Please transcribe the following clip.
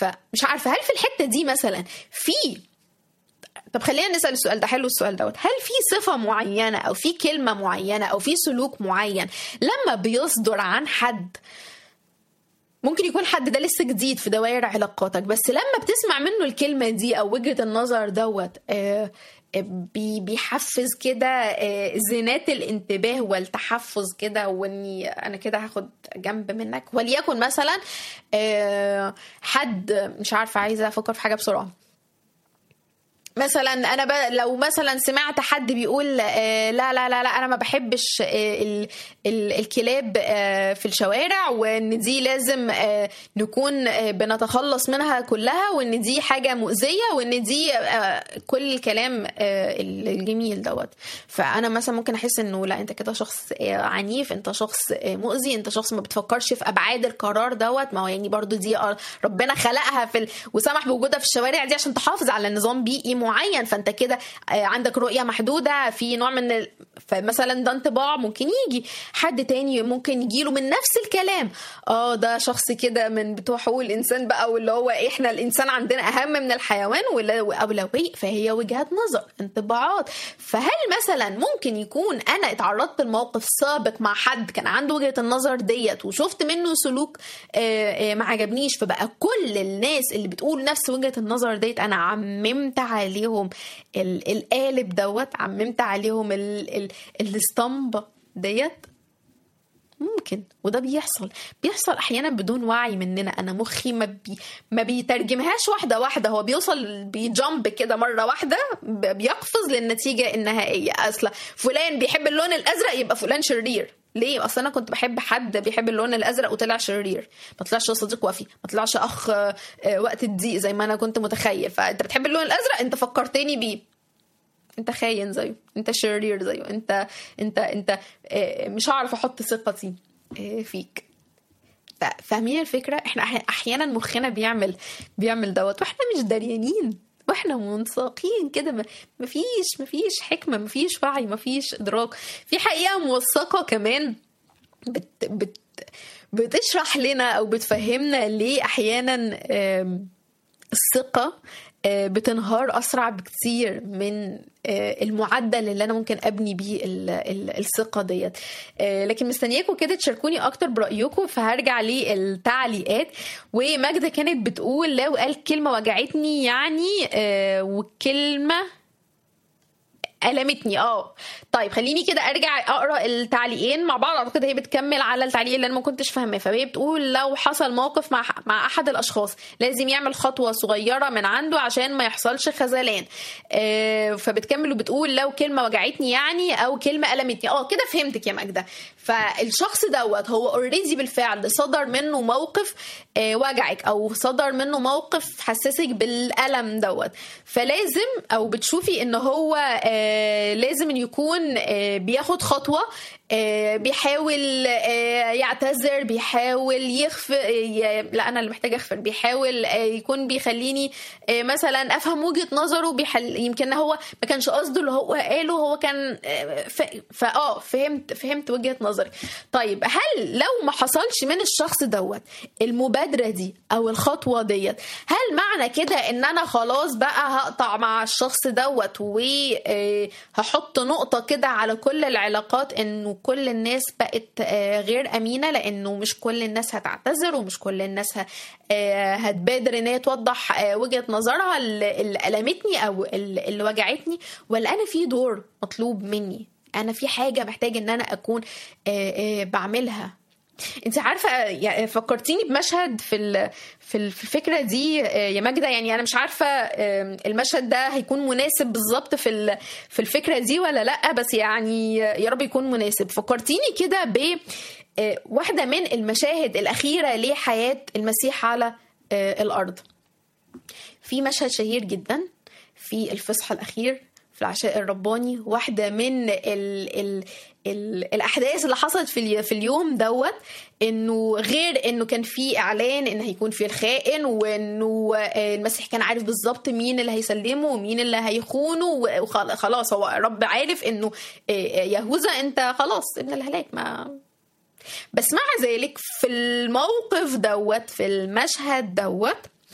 فمش عارفه هل في الحته دي مثلا في طب خلينا نسال السؤال ده حلو السؤال دوت هل في صفه معينه او في كلمه معينه او في سلوك معين لما بيصدر عن حد ممكن يكون حد ده لسه جديد في دوائر علاقاتك بس لما بتسمع منه الكلمة دي أو وجهة النظر دوت آه، آه، بي- بيحفز كده آه، زينات الانتباه والتحفز كده واني انا كده هاخد جنب منك وليكن مثلا آه، حد مش عارفه عايزه افكر في حاجه بسرعه مثلا انا ب... لو مثلا سمعت حد بيقول آه لا لا لا لا انا ما بحبش آه ال... ال... الكلاب آه في الشوارع وان دي لازم آه نكون آه بنتخلص منها كلها وان دي حاجه مؤذيه وان دي آه كل الكلام آه الجميل دوت فانا مثلا ممكن احس انه لا انت كده شخص آه عنيف انت شخص آه مؤذي انت شخص ما بتفكرش في ابعاد القرار دوت ما هو يعني برضو دي آه ربنا خلقها في ال... وسمح بوجودها في الشوارع دي عشان تحافظ على نظام بيئي معين فانت كده آه، عندك رؤيه محدوده في نوع من ال... فمثلا ده انطباع ممكن يجي حد تاني ممكن يجيله من نفس الكلام اه ده شخص كده من بتوع حقوق الانسان بقى واللي هو احنا الانسان عندنا اهم من الحيوان ولا- واولويه فهي وجهات نظر انطباعات فهل مثلا ممكن يكون انا اتعرضت لموقف سابق مع حد كان عنده وجهه النظر ديت وشفت منه سلوك آه، آه، ما عجبنيش فبقى كل الناس اللي بتقول نفس وجهه النظر ديت انا عممت عليهم ال- القالب دوت عممت عليهم ال- ال- الاسطمبه ديت ممكن وده بيحصل بيحصل احيانا بدون وعي مننا انا مخي ما بي ما بيترجمهاش واحده واحده هو بيوصل بيجامب كده مره واحده ب- بيقفز للنتيجه النهائيه اصلا فلان بيحب اللون الازرق يبقى فلان شرير ليه اصل انا كنت بحب حد بيحب اللون الازرق وطلع شرير ما طلعش صديق وفي ما طلعش اخ آه، آه، وقت الضيق زي ما انا كنت متخيل فانت بتحب اللون الازرق انت فكرتني بيه انت خاين زيه انت شرير زيه انت انت انت آه، مش هعرف احط ثقتي آه، فيك ف- فاهمين الفكره احنا أح- احيانا مخنا بيعمل بيعمل دوت واحنا مش دريانين واحنا منساقين كده ما- مفيش مفيش حكمه مفيش وعي مفيش ادراك في حقيقه موثقه كمان بت بت بتشرح لنا او بتفهمنا ليه احيانا آم، الثقة آه، بتنهار أسرع بكتير من آه، المعدل اللي أنا ممكن أبني بيه ال- ال- الثقة ديت آه، لكن مستنياكم كده تشاركوني أكتر برأيكم فهرجع للتعليقات وماجدة كانت بتقول لو قال كلمة وجعتني يعني آه، وكلمة ألمتني اه طيب خليني كده ارجع اقرا التعليقين مع بعض اعتقد هي بتكمل على التعليق اللي انا ما كنتش فاهماه فهي بتقول لو حصل موقف مع مع احد الاشخاص لازم يعمل خطوه صغيره من عنده عشان ما يحصلش خذلان آه فبتكمل وبتقول لو كلمه وجعتني يعني او كلمه المتني اه كده فهمتك يا ماجده فالشخص دوت هو اوريدي بالفعل صدر منه موقف آه وجعك او صدر منه موقف حسسك بالالم دوت فلازم او بتشوفي ان هو آه لازم إن يكون آه بياخد خطوه آه بيحاول آه يعتذر بيحاول يغفر ي- لا انا اللي محتاجه اغفر بيحاول آه يكون بيخليني آه مثلا افهم وجهه نظره بيحل يمكن هو ما كانش قصده اللي هو قاله هو كان آه، ف- فاه فهمت فهمت وجهه نظري طيب هل لو ما حصلش من الشخص دوت المبادره دي او الخطوه ديت هل معنى كده ان انا خلاص بقى هقطع مع الشخص دوت وهحط نقطه كده على كل العلاقات انه كل الناس بقت آه، غير امينه لانه مش كل الناس هتعتذر ومش كل الناس ه- آه، هتبادر ان هي توضح آه، وجهه نظرها اللي اللي المتني او اللي اللي وجعتني ولا انا في دور مطلوب مني انا في حاجه محتاج ان انا اكون آه، آه، بعملها انت عارفه يعني فكرتيني بمشهد في ال- في ال- في الفكره دي آه، يا ماجده يعني انا مش عارفه آه، المشهد ده هيكون مناسب بالظبط في ال- في الفكره دي ولا لا بس يعني يا رب يكون مناسب فكرتيني كده ب آه، واحده من المشاهد الاخيره لحياه المسيح على آه، الارض في مشهد شهير جدا في الفصح الأخير في العشاء الرباني واحدة من ال ال ال الأحداث اللي حصلت في, الي- في اليوم دوت إنه غير إنه كان في إعلان إن هيكون في الخائن وإنه آه، المسيح كان عارف بالظبط مين اللي هيسلمه ومين اللي هيخونه وخلاص هو رب عارف إنه آه، آه، يهوذا أنت خلاص ابن الهلاك ما بس مع ذلك في الموقف دوت في المشهد دوت